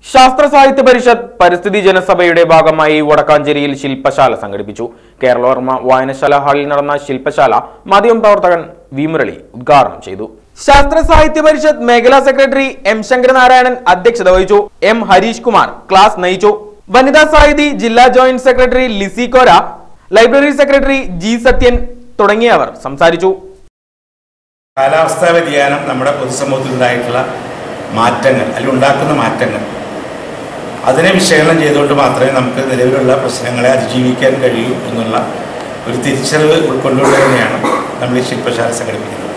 ശാസ്ത്ര സാഹിത്യ പരിഷത്ത് പരിസ്ഥിതി ജനസഭയുടെ ഭാഗമായി വടക്കാഞ്ചേരിയിൽ ശില്പശാല സംഘടിപ്പിച്ചു കേരളവർമ്മ വായനശാല ഹാളിൽ നടന്ന ശില്പശാല മാധ്യമ പ്രവർത്തകൻ വി മുരളി ഉദ്ഘാടനം ചെയ്തു ശാസ്ത്ര സാഹിത്യ പരിഷത്ത് മേഖലാ സെക്രട്ടറി എം ശങ്കരനാരായണൻ അധ്യക്ഷത വഹിച്ചു എം ഹരീഷ് കുമാർ ക്ലാസ് നയിച്ചു വനിതാ സാഹിതി ജില്ലാ joint secretary Lissy Kora library secretary G Sathyan തുടങ്ങിയവർ സംസാരിച്ചു കാലാവസ്ഥാ വ്യതിയാനം നമ്മുടെ പൊതുസമൂഹത്തിൽ ഉണ്ടായിട്ടുള്ള മാറ്റങ്ങൾ അല്ലെങ്കിൽ ഉണ്ടാക്കുന്ന മാറ്റങ്ങൾ അതിനെ വിശകലനം ചെയ്തുകൊണ്ട് മാത്രമേ നമുക്ക് നിലവിലുള്ള പ്രശ്നങ്ങളെ അതിജീവിക്കാൻ കഴിയൂ എന്നുള്ള ഒരു തിരിച്ചറിവ് ഉൾക്കൊണ്ടുകൊണ്ട് തന്നെയാണ് നമ്മൾ ഈ ശില്പശാല സംഘടിപ്പിക്കുന്നത്